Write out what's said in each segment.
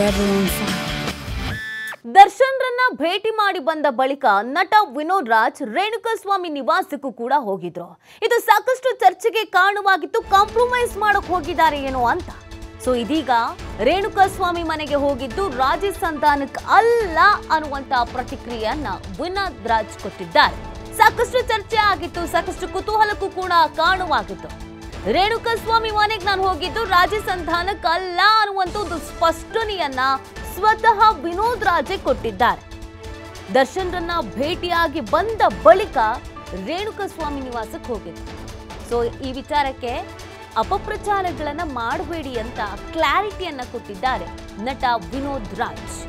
ದರ್ಶನ್ ರನ್ನ ಭೇಟಿ ಮಾಡಿ ಬಂದ ಬಳಿಕ ನಟ ವಿನೋದ್ ರಾಜ್ ರೇಣುಕಾಸ್ವಾಮಿ ನಿವಾಸಕ್ಕೂ ಕೂಡ ಹೋಗಿದ್ರು ಇದು ಸಾಕಷ್ಟು ಚರ್ಚೆಗೆ ಕಾರಣವಾಗಿತ್ತು ಕಾಂಪ್ರಮೈಸ್ ಮಾಡಕ್ ಹೋಗಿದ್ದಾರೆ ಏನೋ ಅಂತ ಸೊ ಇದೀಗ ರೇಣುಕಾಸ್ವಾಮಿ ಮನೆಗೆ ಹೋಗಿದ್ದು ರಾಜಿ ಸಂಧಾನಕ್ಕೆ ಅಲ್ಲ ಅನ್ನುವಂತ ಪ್ರತಿಕ್ರಿಯೆಯನ್ನ ವಿನೋದ್ ರಾಜ್ ಕೊಟ್ಟಿದ್ದಾರೆ ಸಾಕಷ್ಟು ಚರ್ಚೆ ಆಗಿತ್ತು ಸಾಕಷ್ಟು ಕುತೂಹಲಕ್ಕೂ ಕೂಡ ಕಾರಣವಾಗಿತ್ತು ರೇಣುಕಾಸ್ವಾಮಿ ಮನೆಗೆ ನಾನು ಹೋಗಿದ್ದು ರಾಜಿ ಸಂಧಾನಕ್ಕೆ ಅಲ್ಲ ಅನ್ನುವಂತ ಒಂದು ಸ್ಪಷ್ಟನೆಯನ್ನ ಸ್ವತಃ ವಿನೋದ್ ರಾಜೇ ಕೊಟ್ಟಿದ್ದಾರೆ ದರ್ಶನ್ ರನ್ನ ಭೇಟಿಯಾಗಿ ಬಂದ ಬಳಿಕ ರೇಣುಕಾಸ್ವಾಮಿ ನಿವಾಸಕ್ಕೆ ಹೋಗಿದ್ರು ಸೊ ಈ ವಿಚಾರಕ್ಕೆ ಅಪಪ್ರಚಾರಗಳನ್ನ ಮಾಡಬೇಡಿ ಅಂತ ಕ್ಲಾರಿಟಿಯನ್ನ ಕೊಟ್ಟಿದ್ದಾರೆ ನಟ ವಿನೋದ್ ರಾಜ್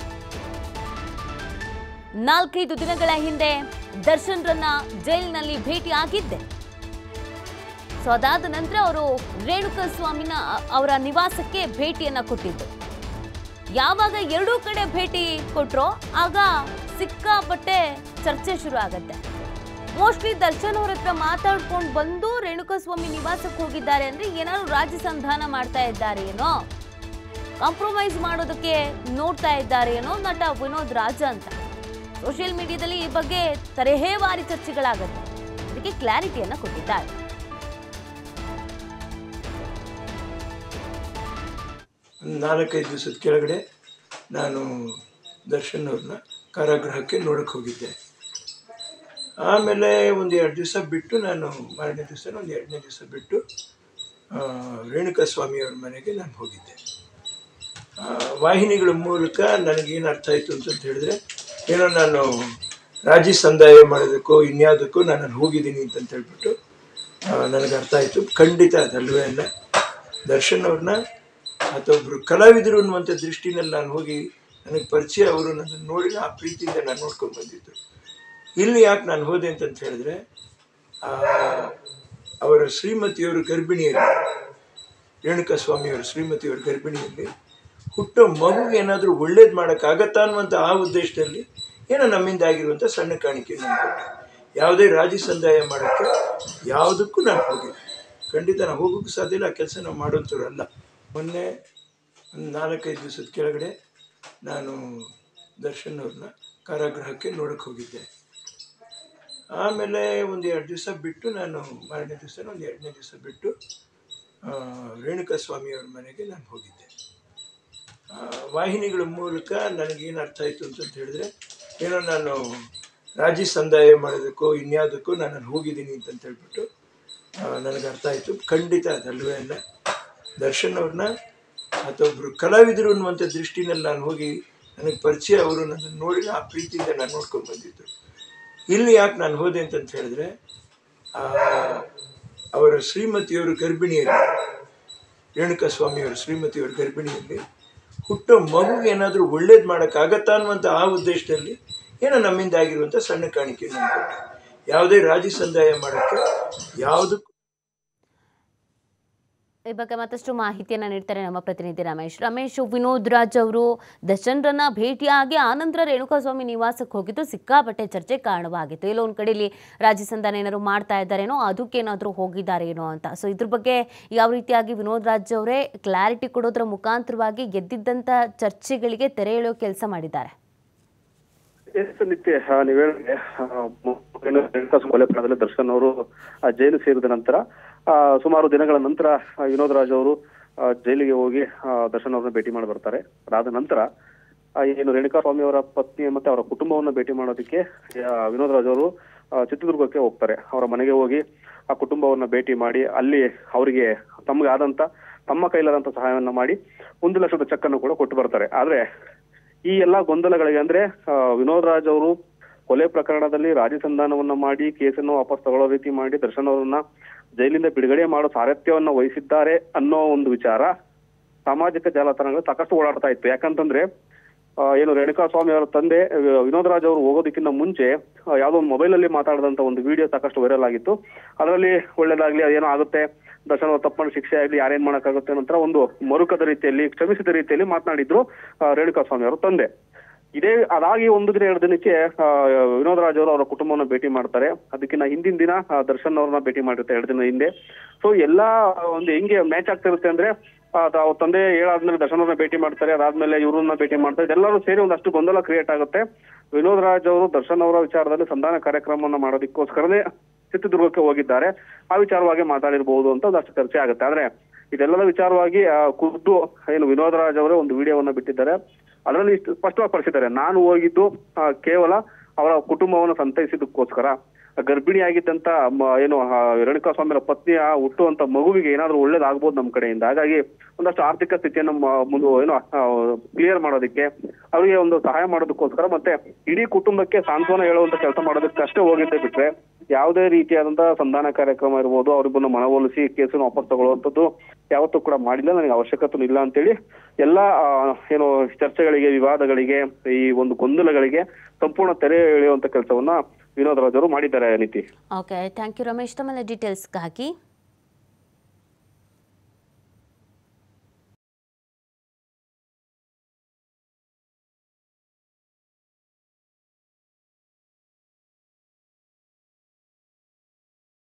ನಾಲ್ಕೈದು ದಿನಗಳ ಹಿಂದೆ ದರ್ಶನ್ ರನ್ನ ಜೈಲಿನಲ್ಲಿ ಭೇಟಿಯಾಗಿದ್ದೆ ಸೊ ಅದಾದ ನಂತರ ಅವರು ರೇಣುಕಾ ಸ್ವಾಮಿನ ಅವರ ನಿವಾಸಕ್ಕೆ ಭೇಟಿಯನ್ನ ಕೊಟ್ಟಿದ್ದು ಯಾವಾಗ ಎರಡೂ ಕಡೆ ಭೇಟಿ ಕೊಟ್ರೋ ಆಗ ಸಿಕ್ಕಾಪಟ್ಟೆ ಚರ್ಚೆ ಶುರು ಆಗತ್ತೆ ಮೋಸ್ಟ್ಲಿ ದರ್ಶನ್ ಅವ್ರ ಹತ್ರ ಮಾತಾಡ್ಕೊಂಡು ಬಂದು ರೇಣುಕಾ ಸ್ವಾಮಿ ನಿವಾಸಕ್ಕೆ ಹೋಗಿದ್ದಾರೆ ಅಂದ್ರೆ ಏನಾದ್ರು ರಾಜ್ಯ ಸಂಧಾನ ಮಾಡ್ತಾ ಇದ್ದಾರೆ ಏನೋ ಕಾಂಪ್ರಮೈಸ್ ಮಾಡೋದಕ್ಕೆ ನೋಡ್ತಾ ಇದ್ದಾರೆ ಏನೋ ನಟ ವಿನೋದ್ ರಾಜ ಅಂತ ಸೋಷಿಯಲ್ ಮೀಡಿಯಾದಲ್ಲಿ ಈ ಬಗ್ಗೆ ತರಹೇವಾರಿ ಚರ್ಚೆಗಳಾಗತ್ತೆ ಅದಕ್ಕೆ ಕ್ಲಾರಿಟಿಯನ್ನ ಕೊಟ್ಟಿದ್ದಾರೆ ಒಂದು ನಾಲ್ಕೈದು ದಿವಸದ ಕೆಳಗಡೆ ನಾನು ದರ್ಶನ್ ಅವ್ರನ್ನ ಕಾರಾಗೃಹಕ್ಕೆ ನೋಡಕ್ಕೆ ಹೋಗಿದ್ದೆ ಆಮೇಲೆ ಒಂದು ಎರಡು ದಿವಸ ಬಿಟ್ಟು ನಾನು ಮಾರನೇ ದಿವಸ ಒಂದು ಎರಡನೇ ದಿವಸ ಬಿಟ್ಟು ಆ, ರೇಣುಕಾ ಸ್ವಾಮಿಯವ್ರ ಮನೆಗೆ ನಾನು ಹೋಗಿದ್ದೆ ಆ, ವಾಹಿನಿಗಳ ಮೂಲಕ ನನಗೇನು ಅರ್ಥ ಆಯಿತು ಅಂತಂತ ಹೇಳಿದ್ರೆ ಏನೋ ನಾನು ರಾಜಿ ಸಂದಾಯ ಮಾಡೋದಕ್ಕೋ ಇನ್ಯಾವುದಕ್ಕೋ ನಾನು ಅಲ್ಲಿ ಹೋಗಿದ್ದೀನಿ ಅಂತಂತ ಹೇಳ್ಬಿಟ್ಟು ಆ, ನನಗೆ ಅರ್ಥ ಆಯಿತು ಖಂಡಿತ ಅದಲ್ವೇ ಅಲ್ಲ ದರ್ಶನ್ ಅವ್ರನ್ನ ಅಥವಾ ಒಬ್ಬರು ಕಲಾವಿದರು ಅನ್ನುವಂಥ ದೃಷ್ಟಿನಲ್ಲಿ ನಾನು ಹೋಗಿ ನನಗೆ ಪರಿಚಯ ಅವರು ನನ್ನನ್ನು ನೋಡಿ ಆ ಪ್ರೀತಿಯಿಂದ ನಾನು ನೋಡ್ಕೊಂಡು ಬಂದಿದ್ದು ಇಲ್ಲಿ ಯಾಕೆ ನಾನು ಹೋದೆ ಅಂತಂತ ಹೇಳಿದ್ರೆ ಆ, ಅವರ ಶ್ರೀಮತಿಯವರು ಗರ್ಭಿಣಿಯಲ್ಲಿ ರೇಣುಕಾ ಸ್ವಾಮಿಯವರ ಶ್ರೀಮತಿಯವರ ಗರ್ಭಿಣಿಯಲ್ಲಿ ಹುಟ್ಟೋ ಮಗುಗೆ ಏನಾದರೂ ಒಳ್ಳೇದು ಮಾಡೋಕ್ಕಾಗತ್ತಾ ಅನ್ನುವಂಥ ಆ ಉದ್ದೇಶದಲ್ಲಿ ಏನೋ ನಮ್ಮಿಂದ ಆಗಿರುವಂಥ ಸಣ್ಣ ಕಾಣಿಕೆ ನಾನು ಕೊಟ್ಟೆ ಯಾವುದೇ ರಾಜಿ ಸಂದಾಯ ಮಾಡೋಕ್ಕೆ ಯಾವುದಕ್ಕೂ ನಾನು ಹೋಗಿಲ್ಲ ಖಂಡಿತ ನಾವು ಹೋಗೋಕ್ಕೂ ಸಾಧ್ಯ ಇಲ್ಲ ಆ ಕೆಲಸ ನಾವು ಮಾಡೋಂಥವ್ರಲ್ಲ ಮೊನ್ನೆ ಒಂದು ನಾಲ್ಕೈದು ದಿವಸದ ಕೆಳಗಡೆ ನಾನು ದರ್ಶನ್ ಅವ್ರನ್ನ ಕಾರಾಗೃಹಕ್ಕೆ ನೋಡಕ್ಕೆ ಹೋಗಿದ್ದೆ ಆಮೇಲೆ ಒಂದು ಎರಡು ದಿವಸ ಬಿಟ್ಟು ನಾನು ಮಾರನೇ ದಿವಸ ಒಂದು ಎರಡನೇ ದಿವಸ ಬಿಟ್ಟು ಆ, ರೇಣುಕಾ ಸ್ವಾಮಿಯವ್ರ ಮನೆಗೆ ನಾನು ಹೋಗಿದ್ದೆ ಆ, ವಾಹಿನಿಗಳ ಮೂಲಕ ನನಗೇನು ಅರ್ಥ ಆಯಿತು ಅಂತಂತ ಹೇಳಿದ್ರೆ ಏನೋ ನಾನು ರಾಜಿ ಸಂದಾಯ ಮಾಡೋದಕ್ಕೋ ಇನ್ಯಾವುದಕ್ಕೋ ನಾನು ಅಲ್ಲಿ ಹೋಗಿದ್ದೀನಿ ಅಂತಂತ ಹೇಳ್ಬಿಟ್ಟು ಆ, ನನಗೆ ಅರ್ಥ ಆಯಿತು ಖಂಡಿತ ಅದಲ್ವೇ ಅಲ್ಲ ದರ್ಶನ್ ಅವ್ರನ್ನ ಅಥವಾ ಒಬ್ಬರು ಕಲಾವಿದರು ಅನ್ನುವಂಥ ದೃಷ್ಟಿನಲ್ಲಿ ನಾನು ಹೋಗಿ ನನಗೆ ಪರಿಚಯ ಅವರು ನನ್ನನ್ನು ನೋಡಿ ಆ ಪ್ರೀತಿಯಿಂದ ನಾನು ನೋಡ್ಕೊಂಡು ಬಂದಿದ್ದು ಇಲ್ಲಿ ಯಾಕೆ ನಾನು ಹೋದೆ ಅಂತಂತ ಹೇಳಿದ್ರೆ ಆ, ಅವರ ಶ್ರೀಮತಿಯವರು ಗರ್ಭಿಣಿಯಲ್ಲಿ ರೇಣುಕಾ ಸ್ವಾಮಿಯವರ ಶ್ರೀಮತಿಯವರ ಗರ್ಭಿಣಿಯಲ್ಲಿ ಹುಟ್ಟೋ ಮಗುಗೆ ಏನಾದರೂ ಒಳ್ಳೇದು ಮಾಡೋಕ್ಕಾಗತ್ತಾ ಅನ್ನುವಂಥ ಆ ಉದ್ದೇಶದಲ್ಲಿ ಏನೋ ನಮ್ಮಿಂದ ಆಗಿರುವಂಥ ಸಣ್ಣ ಕಾಣಿಕೆ ನಾನು ಕೊಟ್ಟೆ ಯಾವುದೇ ರಾಜಿ ಸಂದಾಯ ಮಾಡೋಕ್ಕೆ ಯಾವುದಕ್ಕೂ ಈ ಬಗ್ಗೆ ಮತ್ತಷ್ಟು ಮಾಹಿತಿಯನ್ನ ನೀಡ್ತಾರೆ ನಮ್ಮ ಪ್ರತಿನಿಧಿ ರಮೇಶ್ ರಮೇಶ್ ವಿನೋದ್ ರಾಜ್ ಅವರು ದರ್ಶನ್ರನ್ನ ಭೇಟಿಯಾಗಿ ಆನಂತರ ರೇಣುಕಾಸ್ವಾಮಿ ನಿವಾಸಕ್ಕೆ ಹೋಗಿದ್ದು ಸಿಕ್ಕಾಪಟ್ಟೆ ಚರ್ಚೆ ಕಾರಣವಾಗಿತ್ತು ಎಲ್ಲೋ ಒಂದ್ ಕಡೆಯಲ್ಲಿ ರಾಜ್ಯ ಸಂಧಾನ ಏನಾದ್ರು ಮಾಡ್ತಾ ಇದ್ದಾರೇನೋ ಅದಕ್ಕೇನಾದ್ರೂ ಹೋಗಿದ್ದಾರೇನೋ ಅಂತ ಸೊ ಇದ್ರ ಬಗ್ಗೆ ಯಾವ ರೀತಿಯಾಗಿ ವಿನೋದ್ ರಾಜ್ ಅವರೇ ಕ್ಲಾರಿಟಿ ಕೊಡೋದ್ರ ಮುಖಾಂತರವಾಗಿ ಗೆದ್ದಿದ್ದಂಥ ಚರ್ಚೆಗಳಿಗೆ ತೆರೆ ಎಳೆಯೋ ಕೆಲಸ ಮಾಡಿದ್ದಾರೆ ಎಸ್ ನಿತ್ಯ ಆ, ನೀವ್ ಹೇಳಿದ್ರೆ ಆ, ಮು- ಏನು ರೇಣುಕಾಸ್ ಕೊಲೆ ಪ್ರಕರಣದಲ್ಲಿ ದರ್ಶನ್ ಅವರು ಆ, ಜೈಲು ಸೇರಿದ ನಂತರ ಆ, ಸುಮಾರು ದಿನಗಳ ನಂತರ ಆ, ವಿನೋದ್ ರಾಜ್ ಅವರು ಆ, ಜೈಲಿಗೆ ಹೋಗಿ ಆ, ದರ್ಶನ್ ಅವ್ರನ್ನ ಭೇಟಿ ಮಾಡಿ ಬರ್ತಾರೆ ಅದಾದ ನಂತರ ಆ, ಏನು ರೇಣುಕಾ ಸ್ವಾಮಿ ಅವರ ಪತ್ನಿ ಮತ್ತೆ ಅವರ ಕುಟುಂಬವನ್ನ ಭೇಟಿ ಮಾಡೋದಕ್ಕೆ ಆ, ವಿನೋದ್ ರಾಜ್ ಅವರು ಆ, ಚಿತ್ರದುರ್ಗಕ್ಕೆ ಹೋಗ್ತಾರೆ ಅವರ ಮನೆಗೆ ಹೋಗಿ ಆ ಕುಟುಂಬವನ್ನ ಭೇಟಿ ಮಾಡಿ ಅಲ್ಲಿ ಅವರಿಗೆ ತಮಗೆ ಆದಂತ ತಮ್ಮ ಕೈಲಾದಂತ ಸಹಾಯವನ್ನ ಮಾಡಿ ಒಂದು ಲಕ್ಷದ ಚೆಕ್ ಅನ್ನು ಕೂಡ ಕೊಟ್ಟು ಬರ್ತಾರೆ ಆದ್ರೆ ಈ ಎಲ್ಲಾ ಗೊಂದಲಗಳಿಗೆ ಅಂದ್ರೆ ಆ, ವಿನೋದ್ ರಾಜ್ ಅವರು ಕೊಲೆ ಪ್ರಕರಣದಲ್ಲಿ ರಾಜಿ ಸಂಧಾನವನ್ನ ಮಾಡಿ ಕೇಸನ್ನು ವಾಪಸ್ ತಗೊಳ್ಳೋ ರೀತಿ ಮಾಡಿ ದರ್ಶನ್ ಅವರನ್ನ ಜೈಲಿಂದ ಬಿಡುಗಡೆ ಮಾಡೋ ಸಾರಥ್ಯವನ್ನ ವಹಿಸಿದ್ದಾರೆ ಅನ್ನೋ ಒಂದು ವಿಚಾರ ಸಾಮಾಜಿಕ ಜಾಲತಾಣಗಳು ಸಾಕಷ್ಟು ಓಡಾಡ್ತಾ ಇತ್ತು ಯಾಕಂತಂದ್ರೆ ಆ, ಏನು ರೇಣುಕಾ ಸ್ವಾಮಿ ಅವರ ತಂದೆ ಆ, ವಿನೋದ್ ರಾಜ್ ಅವರು ಹೋಗೋದಕ್ಕಿಂತ ಮುಂಚೆ ಆ, ಯಾವ್ದೋ ಒಂದು ಮೊಬೈಲ್ ಅಲ್ಲಿ ಮಾತಾಡಿದಂತ ಒಂದು ವಿಡಿಯೋ ಸಾಕಷ್ಟು ವೈರಲ್ ಆಗಿತ್ತು ಅದರಲ್ಲಿ ಒಳ್ಳೇದಾಗ್ಲಿ ಅದೇನೋ ಆಗುತ್ತೆ ದರ್ಶನ್ ಅವ್ರ ತಪ್ಪು ಮಾಡಿ ಶಿಕ್ಷೆ ಆಗ್ಲಿ ಯಾರೇನ್ ಮಾಡಕ್ಕಾಗುತ್ತೆ ನಂತರ ಒಂದು ಮರುಕದ ರೀತಿಯಲ್ಲಿ ಕ್ಷಮಿಸಿದ ರೀತಿಯಲ್ಲಿ ಮಾತನಾಡಿದ್ರು ಆ, ರೇಣುಕಾ ಸ್ವಾಮಿ ಅವರ ತಂದೆ ಇದೇ ಅದಾಗಿ ಒಂದು ದಿನ ಎರಡು ದಿನಕ್ಕೆ ಆ, ವಿನೋದ್ ರಾಜ್ ಅವರು ಅವರ ಕುಟುಂಬವನ್ನ ಭೇಟಿ ಮಾಡ್ತಾರೆ ಅದಕ್ಕಿಂತ ಹಿಂದಿನ ದಿನ ಆ, ದರ್ಶನ್ ಅವ್ರನ್ನ ಭೇಟಿ ಮಾಡಿರುತ್ತೆ ಎರಡು ದಿನ ಹಿಂದೆ ಸೊ ಎಲ್ಲಾ ಒಂದು ಹೆಂಗೆ ಮ್ಯಾಚ್ ಆಗ್ತಾ ಇರುತ್ತೆ ಅಂದ್ರೆ ಆ, ತ- ಅವ್ರ ತಂದೆ ಹೇಳಾದ್ಮೇಲೆ ದರ್ಶನ್ ಅವ್ರನ್ನ ಭೇಟಿ ಮಾಡ್ತಾರೆ ಅದಾದ್ಮೇಲೆ ಇವ್ರನ್ನ ಭೇಟಿ ಮಾಡ್ತಾರೆ ಇದೆಲ್ಲರೂ ಸೇರಿ ಒಂದಷ್ಟು ಗೊಂದಲ ಕ್ರಿಯೇಟ್ ಆಗುತ್ತೆ ವಿನೋದ್ ರಾಜ್ ಅವರು ದರ್ಶನ್ ಅವರ ವಿಚಾರದಲ್ಲಿ ಸಂಧಾನ ಕಾರ್ಯಕ್ರಮವನ್ನ ಮಾಡೋದಕ್ಕೋಸ್ಕರನೇ ಚಿತ್ರದುರ್ಗಕ್ಕೆ ಹೋಗಿದ್ದಾರೆ ಆ ವಿಚಾರವಾಗಿ ಮಾತಾಡಿರ್ಬಹುದು ಅಂತ ಒಂದಷ್ಟು ಚರ್ಚೆ ಆಗುತ್ತೆ ಆದ್ರೆ ಇದೆಲ್ಲದ ವಿಚಾರವಾಗಿ ಆ, ಖುದ್ದು ಏನು ವಿನೋದ್ ರಾಜ್ ಅವರೇ ಒಂದು ವಿಡಿಯೋವನ್ನ ಬಿಟ್ಟಿದ್ದಾರೆ ಅದರಲ್ಲಿ ಇಷ್ಟು ಸ್ಪಷ್ಟವಾಗಿ ಪಡಿಸಿದ್ದಾರೆ ನಾನು ಹೋಗಿದ್ದು ಆ, ಕೇವಲ ಅವರ ಕುಟುಂಬವನ್ನು ಸಂತೈಸಿದ್ದಕ್ಕೋಸ್ಕರ ಗರ್ಭಿಣಿಯಾಗಿದ್ದಂತ ಮ- ಏನು ಆ, ರೇಣುಕಾ ಸ್ವಾಮಿಯ ಪತ್ನಿಯ ಹುಟ್ಟುವಂತ ಮಗುವಿಗೆ ಏನಾದ್ರೂ ಒಳ್ಳೇದಾಗ್ಬೋದು ನಮ್ಮ ಕಡೆಯಿಂದ ಹಾಗಾಗಿ ಒಂದಷ್ಟು ಆರ್ಥಿಕ ಸ್ಥಿತಿಯನ್ನು ಮ- ಮುಂದೆ ಏನು ಕ್ಲಿಯರ್ ಮಾಡೋದಕ್ಕೆ ಅವರಿಗೆ ಒಂದು ಸಹಾಯ ಮಾಡೋದಕ್ಕೋಸ್ಕರ ಮತ್ತೆ ಇಡೀ ಕುಟುಂಬಕ್ಕೆ ಸಾಂತ್ವನ ಹೇಳುವಂತ ಕೆಲಸ ಮಾಡೋದಕ್ಕೆ ಅಷ್ಟೇ ಹೋಗಿದ್ದೆ ಬಿಟ್ರೆ ಯಾವುದೇ ರೀತಿಯಾದಂತಹ ಸಂಧಾನ ಕಾರ್ಯಕ್ರಮ ಇರ್ಬೋದು ಅವರಿಬ್ಬರನ್ನ ಮನವೊಲಿಸಿ ಕೇಸನ್ನು ವಾಪಸ್ ತಗೊಳ್ಳುವಂಥದ್ದು ಯಾವತ್ತೂ ಕೂಡ ಮಾಡಿಲ್ಲ ನನಗೆ ಅವಶ್ಯಕತೆ ಇಲ್ಲ ಅಂತೇಳಿ ಎಲ್ಲಾ ಆ, ಏನು ಚರ್ಚೆಗಳಿಗೆ ವಿವಾದಗಳಿಗೆ ಈ ಒಂದು ಗೊಂದಲಗಳಿಗೆ ಸಂಪೂರ್ಣ ತೆರೆ ಎಳೆಯುವಂತ ಕೆಲಸವನ್ನ ವಿನೋದ್ ರಾಜ್ ಅವರು ಮಾಡಿದ್ದಾರೆ ನೀತಿ ಓಕೆ ಥ್ಯಾಂಕ್ ಯು ರಮೇಶ್ ತಮ್ಮೆಲ್ಲ ಡೀಟೇಲ್ಸ್ಗಾಗಿ